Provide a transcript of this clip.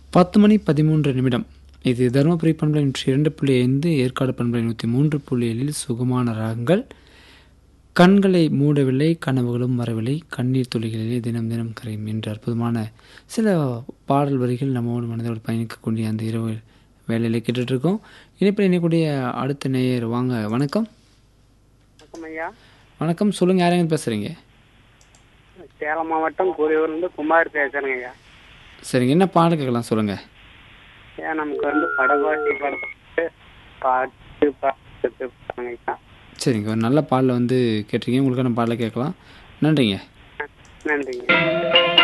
பத்து மணி பதிமூன்று நிமிடம் இது தருமபுரி பண்பலை நூற்றி இரண்டு புள்ளி ஐந்து ஏற்காடு பண்பலை நூற்றி மூன்று புள்ளி ஏழில் சுகமான ராகங்கள் கண்களை மூடவில்லை கனவுகளும் வரவில்லை கண்ணீர் துளிகளிலே தினம் தினம் கரையும் என்ற அற்புதமான சில பாடல் வரிகள் நம்மோடு மனதோடு பயணிக்கக்கூடிய அந்த இரவு வேலையில் கேட்டுட்ருக்கோம் இணைப்பில் இணையக்கூடிய அடுத்த நேயர் வாங்க வணக்கம் வணக்கம் ஐயா வணக்கம் சொல்லுங்கள் யாரையும் பேசுகிறீங்க சேலம் மாவட்டம் கூலியூர்லேருந்து குமார் பேசுறேங்க ஐயா சரிங்க என்ன பாடல் கேட்கலாம் சொல்லுங்கள் ஏன் நமக்கு வந்து படகோட்டி படத்துக்கு பாட்டு பாட்டு பாருங்க ஐயா சரிங்க ஒரு நல்ல பாடலை வந்து கேட்டிருக்கீங்க உங்களுக்கான பாடலை கேட்கலாம் நன்றிங்க நன்றிங்க